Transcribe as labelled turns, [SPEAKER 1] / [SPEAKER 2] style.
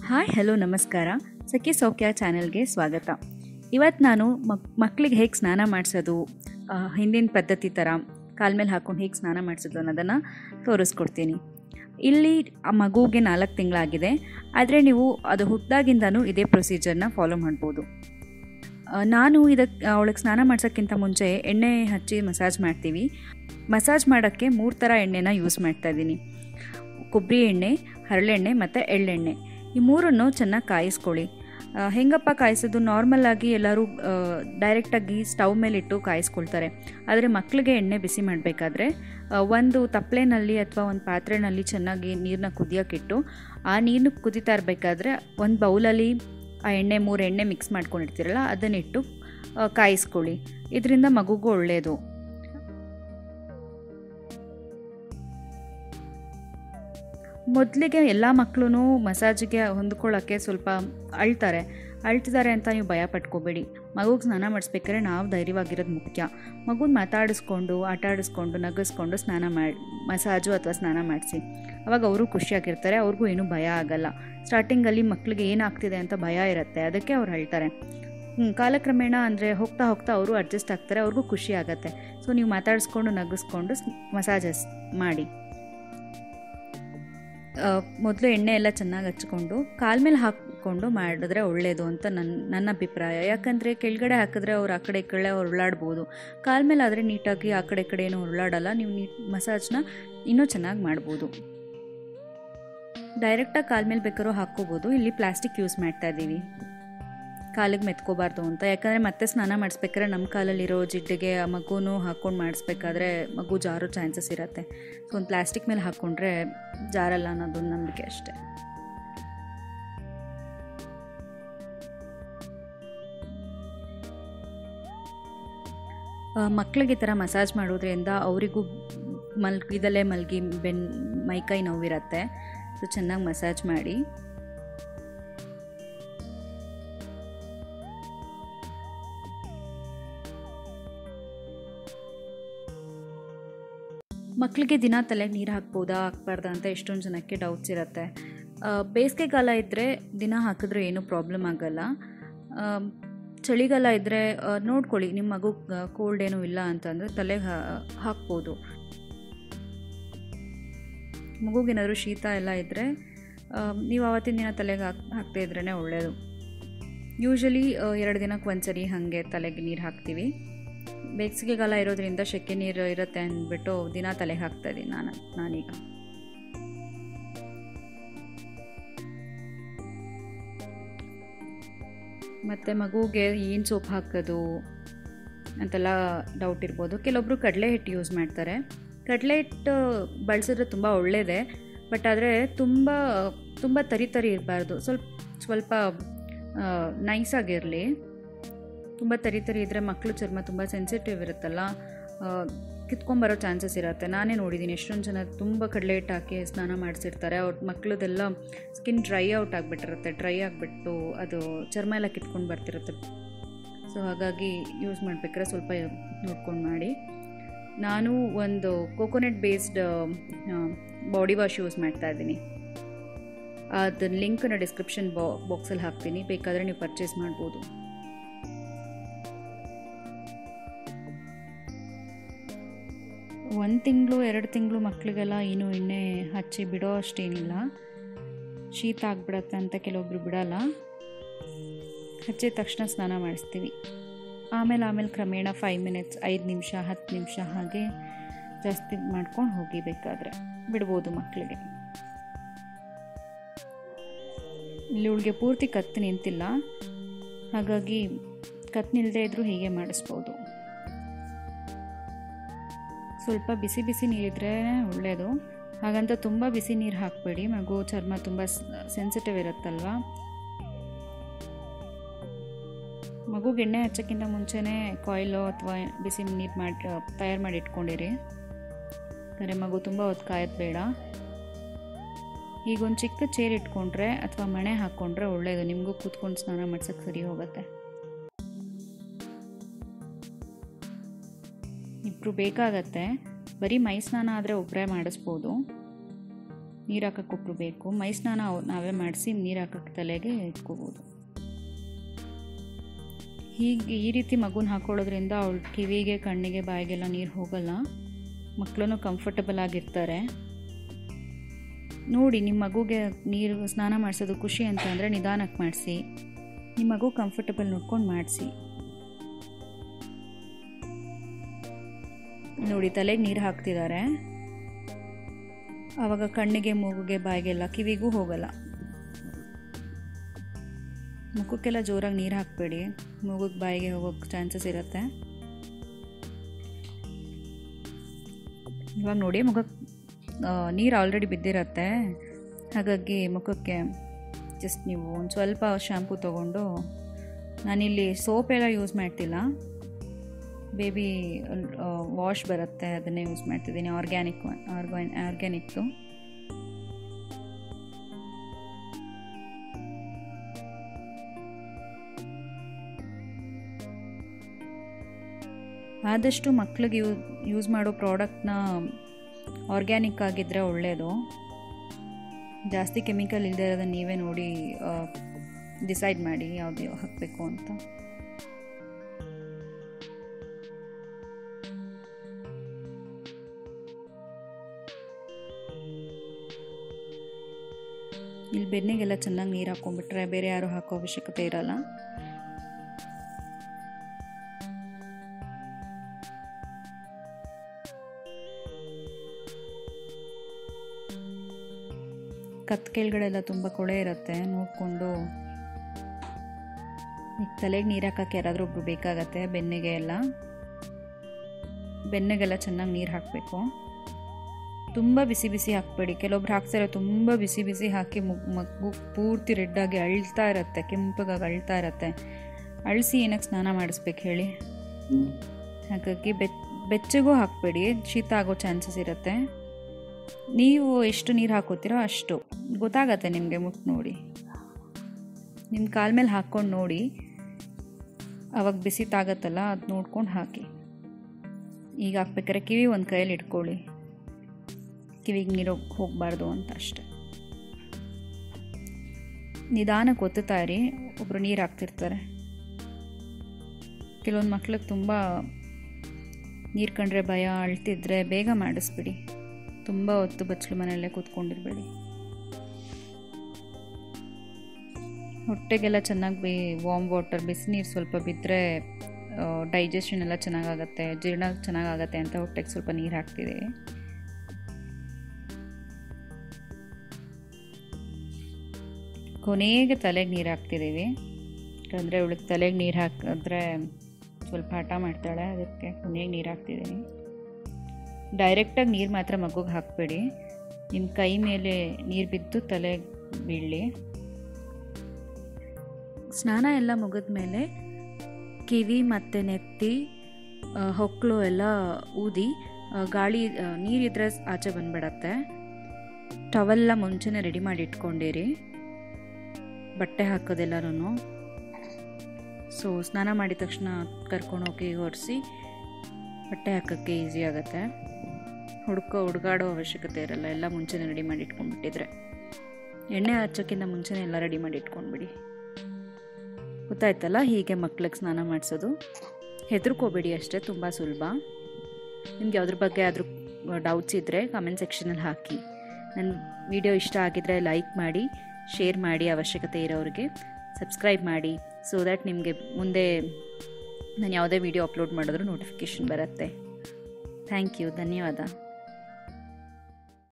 [SPEAKER 1] hi hello ನಮಸ್ಕಾರ ಸಖಿ ಸೌಖ್ಯ ಚಾನೆಲ್ಗೆ ಸ್ವಾಗತ ಇವತ್ತು ನಾನು ಮಕ್ ಮಕ್ಕಳಿಗೆ ಹೇಗೆ ಸ್ನಾನ ಮಾಡಿಸೋದು ಹಿಂದಿನ ಪದ್ಧತಿ ಥರ ಕಾಲ ಮೇಲೆ ಹಾಕ್ಕೊಂಡು ಹೇಗೆ ಸ್ನಾನ ಮಾಡಿಸೋದು ಅನ್ನೋದನ್ನು ತೋರಿಸ್ಕೊಡ್ತೀನಿ ಇಲ್ಲಿ ಆ ಮಗುಗೆ ನಾಲ್ಕು ತಿಂಗಳಾಗಿದೆ ಆದರೆ ನೀವು ಅದು ಹುಟ್ಟಿದಾಗಿಂದನೂ ಇದೇ ಪ್ರೊಸೀಜರ್ನ ಫಾಲೋ ಮಾಡ್ಬೋದು ಆ, ನಾನು ಇದಕ್ಕೆ ಅವಳಿಗೆ ಸ್ನಾನ ಮಾಡ್ಸೋಕ್ಕಿಂತ ಮುಂಚೆ ಎಣ್ಣೆ ಹಚ್ಚಿ ಮಸಾಜ್ ಮಾಡ್ತೀವಿ ಮಸಾಜ್ ಮಾಡೋಕ್ಕೆ ಮೂರು ಥರ ಎಣ್ಣೆನ ಯೂಸ್ ಮಾಡ್ತಾ ಇದ್ದೀನಿ ಕೊಬ್ಬರಿ ಎಣ್ಣೆ ಹರಳೆಣ್ಣೆ ಮತ್ತು ಎಳ್ಳೆಣ್ಣೆ ಈ ಮೂರನ್ನು ಚೆನ್ನಾಗಿ ಕಾಯಿಸ್ಕೊಳ್ಳಿ ಆ, ಹೆಂಗಪ್ಪ ಕಾಯಿಸೋದು ನಾರ್ಮಲ್ ಆಗಿ ಎಲ್ಲರೂ ಡೈರೆಕ್ಟಾಗಿ ಸ್ಟವ್ ಮೇಲಿಟ್ಟು ಕಾಯಿಸ್ಕೊಳ್ತಾರೆ ಆದರೆ ಮಕ್ಕಳಿಗೆ ಎಣ್ಣೆ ಬಿಸಿ ಮಾಡಬೇಕಾದ್ರೆ ಒಂದು ತಪ್ಪಲೆನಲ್ಲಿ ಅಥವಾ ಒಂದು ಪಾತ್ರೆನಲ್ಲಿ ಚೆನ್ನಾಗಿ ನೀರನ್ನ ಕುದಿಯೋಕ್ಕಿಟ್ಟು ಆ ನೀರು ಕುದಿತಾ ಇರಬೇಕಾದ್ರೆ ಒಂದು ಬೌಲಲ್ಲಿ ಆ ಎಣ್ಣೆ ಮೂರು ಎಣ್ಣೆ ಮಿಕ್ಸ್ ಮಾಡ್ಕೊಂಡಿರ್ತೀರಲ್ಲ ಅದನ್ನಿಟ್ಟು ಆ, ಕಾಯಿಸ್ಕೊಳ್ಳಿ ಇದರಿಂದ ಮಗುಗೂ ಒಳ್ಳೆಯದು ಮೊದಲಿಗೆ ಎಲ್ಲ ಮಕ್ಕಳು ಮಸಾಜಿಗೆ ಹೊಂದ್ಕೊಳ್ಳೋಕ್ಕೆ ಸ್ವಲ್ಪ ಅಳ್ತಾರೆ ಅಳ್ತಿದ್ದಾರೆ ಅಂತ ನೀವು ಭಯ ಪಟ್ಕೋಬೇಡಿ ಮಗುಗೆ ಸ್ನಾನ ಮಾಡಿಸ್ಬೇಕಾದ್ರೆ ನಾವು ಧೈರ್ಯವಾಗಿರೋದು ಮುಖ್ಯ ಮಗುನ ಮಾತಾಡಿಸ್ಕೊಂಡು ಆಟ ಆಡಿಸ್ಕೊಂಡು ನಗಿಸ್ಕೊಂಡು ಸ್ನಾನ ಮಾಡಿ ಮಸಾಜು ಅಥವಾ ಸ್ನಾನ ಮಾಡಿಸಿ ಅವಾಗ ಅವರು ಖುಷಿಯಾಗಿರ್ತಾರೆ ಅವ್ರಿಗೂ ಏನೂ ಭಯ ಆಗಲ್ಲ ಸ್ಟಾರ್ಟಿಂಗಲ್ಲಿ ಮಕ್ಕಳಿಗೆ ಏನಾಗ್ತಿದೆ ಅಂತ ಭಯ ಇರುತ್ತೆ ಅದಕ್ಕೆ ಅವ್ರು ಹೇಳ್ತಾರೆ ಹ್ಮ್, ಕಾಲಕ್ರಮೇಣ ಅಂದರೆ ಹೋಗ್ತಾ ಹೋಗ್ತಾ ಅವರು ಅಡ್ಜಸ್ಟ್ ಆಗ್ತಾರೆ ಅವ್ರಿಗೂ ಖುಷಿ ಆಗುತ್ತೆ ಸೊ ನೀವು ಮಾತಾಡಿಸ್ಕೊಂಡು ನಗಿಸ್ಕೊಂಡು ಮಸಾಜಸ್ ಮಾಡಿ ಮೊದಲು ಎಣ್ಣೆ ಎಲ್ಲ ಚೆನ್ನಾಗಿ ಹಚ್ಕೊಂಡು ಕಾಲ ಮೇಲೆ ಹಾಕ್ಕೊಂಡು ಮಾಡಿದ್ರೆ ಒಳ್ಳೆಯದು ಅಂತ ನನ್ನ ನನ್ನ ಅಭಿಪ್ರಾಯ ಯಾಕಂದರೆ ಕೆಳಗಡೆ ಹಾಕಿದ್ರೆ ಅವ್ರು ಆ ಕಡೆ ಈ ಕಡೆ ಉರುಳಾಡ್ಬೋದು ಕಾಲ ಮೇಲೆ ಆದರೆ ನೀಟಾಗಿ ಆ ಕಡೆ ಈ ಕಡೆ ಏನೂ ಉರುಳಾಡಲ್ಲ ನೀವು ನೀಟ್ ಮಸಾಜ್ನ ಇನ್ನೂ ಚೆನ್ನಾಗಿ ಮಾಡ್ಬೋದು ಡೈರೆಕ್ಟಾಗಿ ಕಾಲ ಮೇಲೆ ಬೇಕಾದ್ರೂ ಹಾಕ್ಕೋಬೋದು ಇಲ್ಲಿ ಪ್ಲಾಸ್ಟಿಕ್ ಯೂಸ್ ಮಾಡ್ತಾ ಇದ್ದೀವಿ ಕಾಲಿಗೆ ಮೆತ್ಕೋಬಾರ್ದು ಅಂತ ಯಾಕಂದರೆ ಮತ್ತೆ ಸ್ನಾನ ಮಾಡಿಸ್ಬೇಕಾದ್ರೆ ನಮ್ಮ ಕಾಲಲ್ಲಿರೋ ಜಿಡ್ಡಿಗೆ ಆ ಮಗುನೂ ಹಾಕ್ಕೊಂಡು ಮಾಡಿಸ್ಬೇಕಾದ್ರೆ ಮಗು ಜಾರೋ ಚಾನ್ಸಸ್ ಇರುತ್ತೆ ಸೊ ಒಂದು ಪ್ಲಾಸ್ಟಿಕ್ ಮೇಲೆ ಹಾಕ್ಕೊಂಡ್ರೆ ಜಾರಲ್ಲ ಅನ್ನೋದು ನಂಬಿಕೆ ಅಷ್ಟೆ ಆ, ಮಕ್ಳಿಗೆ ಈ ಥರ ಮಸಾಜ್ ಮಾಡೋದ್ರಿಂದ ಅವರಿಗೂ ಮಲ್ಗಿದಲ್ಲೇ ಮಲ್ಗಿ ಬೆನ್ ಮೈಕೈ ನೋವಿರುತ್ತೆ ಸೊ ಚೆನ್ನಾಗಿ ಮಸಾಜ್ ಮಾಡಿ ಮಕ್ಕಳಿಗೆ ದಿನ ತಲೆಗೆ ನೀರು ಹಾಕ್ಬೋದಾ ಹಾಕ್ಬಾರ್ದಾ ಅಂತ ಎಷ್ಟೊಂದು ಜನಕ್ಕೆ ಡೌಟ್ಸ್ ಇರುತ್ತೆ ಆ, ಬೇಸಿಗೆಗಾಲ ಇದ್ದರೆ ದಿನ ಹಾಕಿದ್ರೆ ಏನೂ ಪ್ರಾಬ್ಲಮ್ ಆಗಲ್ಲ ಆ, ಚಳಿಗಾಲ ಇದ್ದರೆ ನೋಡ್ಕೊಳ್ಳಿ ನಿಮ್ಮ ಮಗು ಕೋಲ್ಡ್ ಏನೂ ಇಲ್ಲ ಅಂತಂದರೆ ತಲೆಗೆ ಹಾಕ್ಬೋದು ಮಗುಗೇನಾದರೂ ಶೀತ ಎಲ್ಲ ಇದ್ದರೆ ನೀವು ಆವತ್ತಿನ ದಿನ ತಲೆಗೆ ಹಾಕ್ ಹಾಕ್ತಾ ಇದ್ರೇ ಒಳ್ಳೆಯದು ಯೂಶಲಿ ಎರಡು ದಿನಕ್ಕೆ ಒಂದ್ಸರಿ ಹಾಗೆ ತಲೆಗೆ ನೀರು ಹಾಕ್ತೀವಿ ಬೇಸಿಗೆಗಾಲ ಇರೋದ್ರಿಂದ ಸೆಕೆ ನೀರು ಇರುತ್ತೆ ಅಂದ್ಬಿಟ್ಟು ದಿನ ತಲೆಗೆ ಹಾಕ್ತಾ ಇದ್ದೀನಿ ನಾನು ನಾನೀಗ ಮತ್ತು ಮಗುಗೆ ಏನು ಸೋಪ್ ಹಾಕೋದು ಅಂತೆಲ್ಲ ಡೌಟ್ ಇರ್ಬೋದು ಕೆಲವೊಬ್ಬರು ಕಡಲೆ ಹಿಟ್ಟು ಯೂಸ್ ಮಾಡ್ತಾರೆ ಕಡಲೆ ಹಿಟ್ಟು ಬಳಸಿದ್ರೆ ತುಂಬ ಒಳ್ಳೆಯದೇ ಬಟ್ ಆದರೆ ತುಂಬ ತುಂಬ ತರಿ ತರಿ ಇರಬಾರ್ದು ಸ್ವಲ್ಪ ಸ್ವಲ್ಪ ನೈಸಾಗಿರಲಿ ತುಂಬ ತರಿ ತರಿ ಇದ್ದರೆ ಮಕ್ಕಳು ಚರ್ಮ ತುಂಬ ಸೆನ್ಸಿಟಿವ್ ಇರುತ್ತಲ್ಲ ಆ, ಕಿತ್ಕೊಂಬರೋ ಚಾನ್ಸಸ್ ಇರುತ್ತೆ ನಾನೇ ನೋಡಿದ್ದೀನಿ ಎಷ್ಟೊಂದು ಜನ ತುಂಬ ಕಡಲೆ ಹಿಟ್ಟು ಹಾಕಿ ಸ್ನಾನ ಮಾಡಿಸಿರ್ತಾರೆ ಅವ್ರ ಮಕ್ಕಳದೆಲ್ಲ ಸ್ಕಿನ್ ಡ್ರೈ ಔಟ್ ಆಗಿಬಿಟ್ಟಿರುತ್ತೆ ಡ್ರೈ ಆಗಿಬಿಟ್ಟು ಅದು ಚರ್ಮ ಎಲ್ಲ ಕಿತ್ಕೊಂಡು ಬರ್ತಿರುತ್ತೆ ಸೊ ಹಾಗಾಗಿ ಯೂಸ್ ಮಾಡಬೇಕಾದ್ರೆ ಸ್ವಲ್ಪ ನೋಡ್ಕೊಂಡು ಮಾಡಿ ನಾನು ಒಂದು coconut based body wash use ಮಾಡ್ತಾ ಇದ್ದೀನಿ ಅದ್ರ ಲಿಂಕನ್ನು ಡಿಸ್ಕ್ರಿಪ್ಷನ್ ಬಾ ಬಾಕ್ಸಲ್ಲಿ ಹಾಕ್ತೀನಿ ಬೇಕಾದರೆ ನೀವು ಪರ್ಚೇಸ್ ಮಾಡ್ಬೋದು ಒಂದು ತಿಂಗಳು ಎರಡು ತಿಂಗಳು ಮಕ್ಕಳಿಗೆಲ್ಲ ಏನು ಎಣ್ಣೆ ಹಚ್ಚಿ ಬಿಡೋ ಅಷ್ಟೇನಿಲ್ಲ ಶೀತ ಆಗ್ಬಿಡತ್ತೆ ಅಂತ ಕೆಲವೊಬ್ರು ಬಿಡಲ್ಲ ಹಚ್ಚಿದ ತಕ್ಷಣ ಸ್ನಾನ ಮಾಡಿಸ್ತೀವಿ ಆಮೇಲೆ ಆಮೇಲೆ ಕ್ರಮೇಣ ಫೈವ್ ಮಿನಿಟ್ಸ್ ಐದು ನಿಮಿಷ ಹತ್ತು ನಿಮಿಷ ಹಾಗೆ ಜಾಸ್ತಿ ಮಾಡ್ಕೊಂಡು ಹೋಗಿ ಬೇಕಾದರೆ ಬಿಡ್ಬೋದು ಮಕ್ಕಳಿಗೆ ಇಲ್ಲಿ ಇವಳಿಗೆ ಪೂರ್ತಿ ಕತ್ತು ನಿಂತಿಲ್ಲ ಹಾಗಾಗಿ ಕತ್ತು ನಿಲ್ಲದೆ ಇದ್ದರೂ ಹೀಗೆ ಮಾಡಿಸ್ಬೋದು ಸ್ವಲ್ಪ ಬಿಸಿ ಬಿಸಿ ನೀರಿದ್ರೆ ಒಳ್ಳೆಯದು ಹಾಗಂತ ತುಂಬ ಬಿಸಿ ನೀರು ಹಾಕಬೇಡಿ ಮಗು ಚರ್ಮ ತುಂಬ ಸೆನ್ಸಿಟಿವ್ ಇರುತ್ತಲ್ವ ಮಗುಗೆ ಎಣ್ಣೆ ಹಚ್ಚೋಕ್ಕಿಂತ ಮುಂಚೆನೇ ಕಾಯಿಲು ಅಥವಾ ಬಿಸಿ ನೀರು ಮಾಡಿ ತಯಾರು ಮಾಡಿ ಇಟ್ಕೊಂಡಿರಿ ಯಾಕಂದರೆ ಮಗು ತುಂಬ ಹೊತ್ತು ಕಾಯೋದು ಬೇಡ ಈಗ ಒಂದು ಚಿಕ್ಕ ಚೇರ್ ಇಟ್ಕೊಂಡ್ರೆ ಅಥವಾ ಮಣೆ ಹಾಕ್ಕೊಂಡ್ರೆ ಒಳ್ಳೆಯದು ನಿಮಗೂ ಕೂತ್ಕೊಂಡು ಸ್ನಾನ ಮಾಡ್ಸೋಕ್ಕೆ ಸರಿ ಹೋಗುತ್ತೆ ಇಬ್ಬರು ಬೇಕಾಗತ್ತೆ ಬರೀ ಮೈ ಸ್ನಾನ ಆದರೆ ಒಬ್ಬರೇ ಮಾಡಿಸ್ಬೋದು ನೀರು ಹಾಕಕ್ಕೆ ಒಬ್ಬರು ಬೇಕು ಮೈ ಸ್ನಾನ ಅವ್- ನಾವೇ ಮಾಡಿಸಿ ನೀರು ಹಾಕಕ್ಕೆ ತಲೆಗೆ ಇಟ್ಕೋಬೋದು ಹೀಗೆ ಈ ರೀತಿ ಮಗುನ ಹಾಕೊಳ್ಳೋದ್ರಿಂದ ಅವಳ ಕಿವಿಗೆ ಕಣ್ಣಿಗೆ ಬಾಯಿಗೆಲ್ಲ ನೀರು ಹೋಗಲ್ಲ ಮಕ್ಕಳು ಕಂಫರ್ಟಬಲ್ ಆಗಿರ್ತಾರೆ ನೋಡಿ ನಿಮ್ಮ ಮಗುಗೆ ನೀರು ಸ್ನಾನ ಮಾಡಿಸೋದು ಖುಷಿ ಅಂತ ಅಂದರೆ ನಿಧಾನಕ್ಕೆ ಮಾಡಿಸಿ ನಿಮ್ಮ ಮಗು ಕಂಫರ್ಟಬಲ್ ನೋಡ್ಕೊಂಡು ಮಾಡಿಸಿ ನೋಡಿ ತಲೆಗೆ ನೀರು ಹಾಕ್ತಿದ್ದಾರೆ ಆವಾಗ ಕಣ್ಣಿಗೆ ಮೂಗುಗೆ ಬಾಯಿಗೆಲ್ಲ ಕಿವಿಗೂ ಹೋಗಲ್ಲ ಮುಖಕ್ಕೆಲ್ಲ ಜೋರಾಗಿ ನೀರು ಹಾಕಬೇಡಿ ಮೂಗುಗೆ ಬಾಯಿಗೆ ಹೋಗೋಕ್ಕೆ ಚಾನ್ಸಸ್ ಇರುತ್ತೆ ಇವಾಗ ನೋಡಿ ಮುಖಕ್ಕೆ ನೀರು ಆಲ್ರೆಡಿ ಬಿದ್ದಿರತ್ತೆ ಹಾಗಾಗಿ ಮುಖಕ್ಕೆ ಜಸ್ಟ್ ನೀವು ಒಂದು ಸ್ವಲ್ಪ ಶ್ಯಾಂಪು ತೊಗೊಂಡು ನಾನಿಲ್ಲಿ ಸೋಪ್ ಎಲ್ಲ ಯೂಸ್ ಮಾಡ್ತಿಲ್ಲ ಬೇಬಿ ವಾಶ್ ಬರುತ್ತೆ ಅದನ್ನೇ ಯೂಸ್ ಮಾಡ್ತಿದ್ದೀನಿ ಆರ್ಗ್ಯಾನಿಕ್ ಆರ್ಗಾನ್ ಆರ್ಗ್ಯಾನಿಕ್ದು ಆದಷ್ಟು ಮಕ್ಳಿಗೆ ಯೂ ಯೂಸ್ ಮಾಡೋ ಪ್ರಾಡಕ್ಟ್ನ ಆರ್ಗ್ಯಾನಿಕ್ ಆಗಿದ್ದರೆ ಒಳ್ಳೆಯದು ಜಾಸ್ತಿ ಕೆಮಿಕಲ್ ಇಲ್ಲದೆ ಇರೋದನ್ನ ನೀವೇ ನೋಡಿ ಡಿಸೈಡ್ ಮಾಡಿ ಯಾವುದು ಹಾಕಬೇಕು ಅಂತ ಇಲ್ಲಿ ಬೆನ್ನಿಗೆಲ್ಲ ಚೆನ್ನಾಗಿ ನೀರು ಹಾಕೊಂಡ್ಬಿಟ್ರೆ ಬೇರೆ ಯಾರು ಹಾಕೋ ಅವಶ್ಯಕತೆ ಇರಲ್ಲ ಕತ್ ಕೆಳಗಡೆಲ್ಲ ತುಂಬ ಕೊಳೆ ಇರುತ್ತೆ ನೋಡಿಕೊಂಡು ಈಗ ತಲೆಗೆ ನೀರು ಹಾಕೋಕ್ಕೆ ಯಾರಾದರೂ ಒಬ್ರು ಬೇಕಾಗತ್ತೆ ಬೆನ್ನಿಗೆ ಎಲ್ಲ ಬೆನ್ನಿಗೆಲ್ಲ ಚೆನ್ನಾಗಿ ನೀರು ಹಾಕಬೇಕು ತುಂಬ ಬಿಸಿ ಬಿಸಿ ಹಾಕಬೇಡಿ ಕೆಲವೊಬ್ರು ಹಾಕ್ತಾರೆ ತುಂಬ ಬಿಸಿ ಬಿಸಿ ಹಾಕಿ ಮುಗ್ ಮಗು ಪೂರ್ತಿ ರೆಡ್ಡಾಗಿ ಅಳ್ತಾ ಇರುತ್ತೆ ಕೆಂಪಗಾಗಿ ಅಳ್ತಾ ಇರುತ್ತೆ ಅಳಿಸಿ ಏನಕ್ಕೆ ಸ್ನಾನ ಮಾಡಿಸ್ಬೇಕು ಹೇಳಿ ಹಾಗಾಗಿ ಬೆಚ್ ಬೆಚ್ಚಗೂ ಹಾಕಬೇಡಿ ಶೀತ ಆಗೋ ಚಾನ್ಸಸ್ ಇರುತ್ತೆ ನೀವು ಎಷ್ಟು ನೀರು ಹಾಕೋತೀರೋ ಅಷ್ಟು ಗೊತ್ತಾಗತ್ತೆ ನಿಮಗೆ ಮುಟ್ಟು ನೋಡಿ ನಿಮ್ಮ ಕಾಲ ಮೇಲೆ ಹಾಕ್ಕೊಂಡು ನೋಡಿ ಅವಾಗ ಬಿಸಿ ತಾಗತ್ತಲ್ಲ ಅದು ನೋಡ್ಕೊಂಡು ಹಾಕಿ ಈಗ ಹಾಕ್ಬೇಕಾದ್ರೆ ಕಿವಿ ಒಂದು ಕೈಯಲ್ಲಿ ಇಟ್ಕೊಳ್ಳಿ ಕಿವಿಗೆ ನೀರು ಹೋಗಬಾರ್ದು ಅಂತ ಅಷ್ಟೆ ನಿಧಾನಕ್ಕೆ ಒತ್ತುತ್ತಾ ಇರಿ ಒಬ್ಬರು ನೀರು ಹಾಕ್ತಿರ್ತಾರೆ ಕೆಲವೊಂದು ಮಕ್ಳಿಗೆ ತುಂಬ ನೀರು ಕಂಡ್ರೆ ಭಯ ಅಳ್ತಿದ್ರೆ ಬೇಗ ಮಾಡಿಸ್ಬಿಡಿ ತುಂಬ ಹೊತ್ತು ಬಚ್ಚಲು ಮನೆಯಲ್ಲೇ ಕೂತ್ಕೊಂಡಿರಬೇಡಿ ಹೊಟ್ಟೆಗೆಲ್ಲ ಚೆನ್ನಾಗಿ ಬೇ ವಾಮ್ ವಾಟರ್ ಬಿಸಿನೀರು ಸ್ವಲ್ಪ ಬಿದ್ದರೆ ಡೈಜೆಷನ್ ಎಲ್ಲ ಚೆನ್ನಾಗಾಗತ್ತೆ ಜೀರ್ಣ ಚೆನ್ನಾಗಾಗತ್ತೆ ಅಂತ ಹೊಟ್ಟೆಗೆ ಸ್ವಲ್ಪ ನೀರು ಹಾಕ್ತಿದೆ ಕೊನೆಗೆ ತಲೆಗೆ ನೀರು ಹಾಕ್ತಿದ್ದೀವಿ ಯಾಕಂದರೆ ಅವಳಿಗೆ ತಲೆಗೆ ನೀರು ಹಾಕಿದ್ರೆ ಸ್ವಲ್ಪ ಹಠ ಮಾಡ್ತಾಳೆ ಅದಕ್ಕೆ ಕೊನೆಗೆ ನೀರು ಹಾಕ್ತಿದ್ದೀನಿ ಡೈರೆಕ್ಟಾಗಿ ನೀರು ಮಾತ್ರ ಮಗುಗೆ ಹಾಕಬೇಡಿ ನಿಮ್ಮ ಕೈ ಮೇಲೆ ನೀರು ಬಿದ್ದು ತಲೆಗೆ ಬೀಳಲಿ ಸ್ನಾನ ಎಲ್ಲ ಮುಗಿದ ಮೇಲೆ ಕಿವಿ ಮತ್ತು ನೆತ್ತಿ ಆ, ಹೊಕ್ಕಳು ಎಲ್ಲ ಊದಿ ಆ, ಗಾಳಿ ಆ, ನೀರಿದ್ರೆ ಆಚೆ ಬಂದ್ಬಿಡತ್ತೆ ಟವೆಲ್ಲ ಮುಂಚೆನೇ ರೆಡಿ ಮಾಡಿ ಇಟ್ಕೊಂಡಿರಿ ಬಟ್ಟೆ ಹಾಕೋದೆಲ್ಲರೂ ಸೊ ಸ್ನಾನ ಮಾಡಿದ ತಕ್ಷಣ ಕರ್ಕೊಂಡು ಹೋಗಿ ಒರೆಸಿ ಬಟ್ಟೆ ಹಾಕೋಕ್ಕೆ ಈಸಿ ಆಗುತ್ತೆ ಹುಡ್ಕೋ ಹುಡುಗಾಡೋ ಅವಶ್ಯಕತೆ ಇರಲ್ಲ ಎಲ್ಲ ಮುಂಚೆನೇ ರೆಡಿ ಮಾಡಿ ಇಟ್ಕೊಂಡ್ಬಿಟ್ಟಿದ್ರೆ ಎಣ್ಣೆ ಹಚ್ಚೋಕ್ಕಿಂತ ಮುಂಚೆನೇ ಎಲ್ಲ ರೆಡಿ ಮಾಡಿ ಇಟ್ಕೊಂಡ್ಬಿಡಿ ಗೊತ್ತಾಯ್ತಲ್ಲ ಹೀಗೆ ಮಕ್ಳಿಗೆ ಸ್ನಾನ ಮಾಡಿಸೋದು ಹೆದರ್ಕೋಬೇಡಿ ಅಷ್ಟೇ ತುಂಬ ಸುಲಭ ನಿಮ್ಗೆ ಯಾವ್ದ್ರ ಬಗ್ಗೆ ಆದರೂ ಡೌಟ್ಸ್ ಇದ್ದರೆ ಕಮೆಂಟ್ ಸೆಕ್ಷನಲ್ಲಿ ಹಾಕಿ ನನ್ನ ವಿಡಿಯೋ ಇಷ್ಟ ಆಗಿದ್ದರೆ ಲೈಕ್ ಮಾಡಿ ಶೇರ್ ಮಾಡಿ ಅವಶ್ಯಕತೆ ಇರೋರಿಗೆ ಸಬ್ಸ್ಕ್ರೈಬ್ ಮಾಡಿ ಸೊ ದ್ಯಾಟ್ ನಿಮಗೆ ಮುಂದೆ ನಾನು ಯಾವುದೇ ವಿಡಿಯೋ ಅಪ್ಲೋಡ್ ಮಾಡಿದ್ರೂ ನೋಟಿಫಿಕೇಷನ್ ಬರುತ್ತೆ ಥ್ಯಾಂಕ್ ಯು ಧನ್ಯವಾದ